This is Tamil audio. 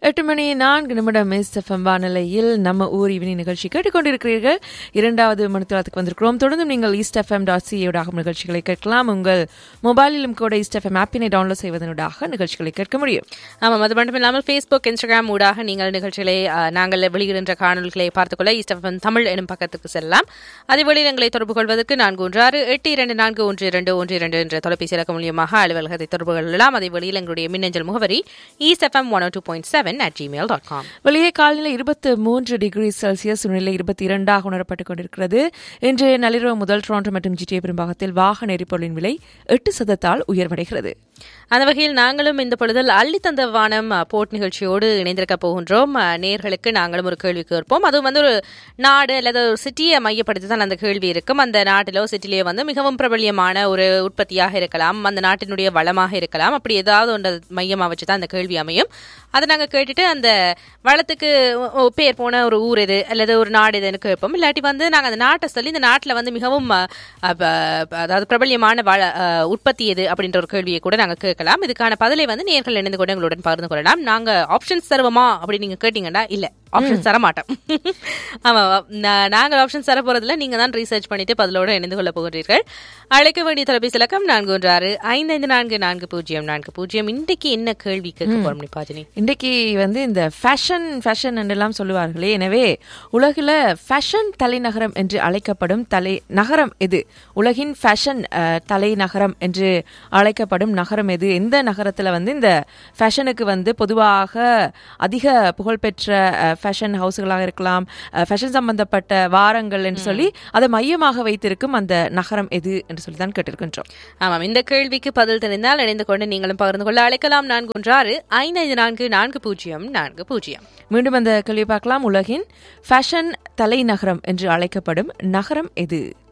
எட்டு மணி நான்கு நிமிடம் எஸ்எஃப்எம் வானிலையில் நம்ம ஊர் இவனி நிகழ்ச்சி கேட்டுக்கொண்டிருக்கிறீர்கள் இரண்டாவது மணித்தளத்துக்கு வந்திருக்கிறோம் தொடர்ந்து நீங்கள் ஈஸ்ட் எஃப்எம் டாட் சிஏடாக நிகழ்ச்சிகளை கேட்கலாம் உங்கள் மொபைலிலும் கூட ஈஸ்ட் எஃப்எம் ஆப்பினை டவுன்லோட் செய்வதனூடாக நிகழ்ச்சிகளை கேட்க முடியும் ஆமாம் அது மட்டும் இல்லாமல் ஃபேஸ்புக் இன்ஸ்டாகிராம் ஊடாக நீங்கள் நிகழ்ச்சிகளை அஹ், நாங்கள் வெளியிடுகின்ற காணொலிகளை பார்த்துக்கொள்ள ஈஸ்டஃபன் தமிழ் எனும் பக்கத்துக்கு செல்லலாம் அதேவேளை எங்களை தொடர்பு கொள்வதற்கு நான்கு ஒன்று ஆறு எட்டு இரண்டு நான்கு ஒன்று இரண்டு ஒன்று இரண்டு என்ற தொலைபேசி இலக்கம் மூலியமாக அலுவலகத்தை தொடர்பு கொள்ளலாம் அதே வழியில் எங்களுடைய மின்னஞ்சல் முகவரி East FM one two point seven at Gmail dot com வெளியே காலநிலை இருபத்து மூன்று டிகிரி செல்சியஸ் சூழ்நிலை இருபத்தி இரண்டாக உணரப்பட்டுக் கொண்டிருக்கிறது இன்றைய நள்ளிரவு முதல் டொரண்டோ மற்றும் ஜிடிஏ பெரும்பாகத்தில் வாகன எரிபொருளின் விலை எட்டு சதத்தால் உயர்வடைகிறது அந்த வகையில் நாங்களும் இந்த பொழுதில் அள்ளி தந்த வானம் அஹ், போட் நிகழ்ச்சியோடு இணைந்திருக்க போகின்றோம் அஹ், நேர்களுக்கு நாங்களும் ஒரு கேள்வி கேட்போம் அதுவும் வந்து ஒரு நாடு அல்லது ஒரு சிட்டியை மையப்படுத்தி தான் அந்த கேள்வி இருக்கும் அந்த நாட்டிலோ சிட்டிலேயோ வந்து மிகவும் பிரபல்யமான ஒரு உற்பத்தியாக இருக்கலாம் அந்த நாட்டினுடைய வளமாக இருக்கலாம் அப்படி ஏதாவது ஒன்று மையமாக வச்சு தான் அந்த கேள்வி அமையும் அதை நாங்கள் கேட்டுட்டு அந்த வளத்துக்கு ஒ- ஒ- பேர் போன ஒரு ஊர் எது அல்லது ஒரு நாடு எதுன்னு கேட்போம் இல்லாட்டி வந்து நாங்கள் அந்த நாட்டை சொல்லி இந்த நாட்டில் வந்து மிகவும் அஹ், அஹ், ப- அதாவது பிரபல்யமான வள அஹ், உற்பத்தி எது அப்படின்ற ஒரு கேள்வியை கூட நாங்கள் கேட்கலாம் இதுக்கான பதிலை வந்து நேர்கள் இணைந்து கூட எங்களுடன் பகிர்ந்து கொள்ளலாம் நாங்கள் ஆப்ஷன்ஸ் தருவோமா அப்படின்னு நீங்கள் கேட்டீங்கன்னா இல்லை ஆப்ஷன்ஸ் தர மாட்டோம் ஆமாம் நா- நாங்கள் ஆப்ஷன்ஸ் தர போறதுல நீங்க தான் ரீசர்ச் பண்ணிட்டு பதிலோடு இணைந்து கொள்ள போகிறீர்கள் அழைக்க வேண்டிய தொலைபேசி இலக்கம் நான்கு ஒன்று ஆறு ஐந்து ஐந்து நான்கு நான்கு பூஜ்ஜியம் நான்கு பூஜ்ஜியம் இன்றைக்கு என்ன கேள்வி கேட்க போறோம் நிபாஜினி இன்றைக்கு வந்து இந்த ஃபேஷன் ஃபேஷன் என்றெல்லாம் சொல்லுவார்களே எனவே உலகில் ஃபேஷன் தலைநகரம் என்று அழைக்கப்படும் தலை நகரம் எது உலகின் ஃபேஷன் அஹ், தலைநகரம் என்று அழைக்கப்படும் நகரம் எது எந்த நகரத்தில் வந்து இந்த ஃபேஷனுக்கு வந்து பொதுவாக அதிக புகழ்பெற்ற அஹ், ஃபேஷன் ஹவுஸ்களாக இருக்கலாம் அஹ், ஃபேஷன் சம்பந்தப்பட்ட வாரங்கள் என்று சொல்லி அதை மையமாக வைத்திருக்கும் அந்த நகரம் எது என்று சொல்லி தான் கேட்டிருக்கின்றோம் ஆமாம் இந்த கேள்விக்கு பதில் தெரிந்தால் இணைந்து கொண்டு நீங்களும் பகிர்ந்து கொள்ள அழைக்கலாம் நான்கு ஒன்று ஆறு ஐந்து ஐந்து நான்கு நான்கு பூஜ்ஜியம் நான்கு பூஜ்ஜியம் மீண்டும் அந்த கேள்வி பார்க்கலாம் உலகின் ஃபேஷன் தலைநகரம் என்று அழைக்கப்படும் நகரம் எது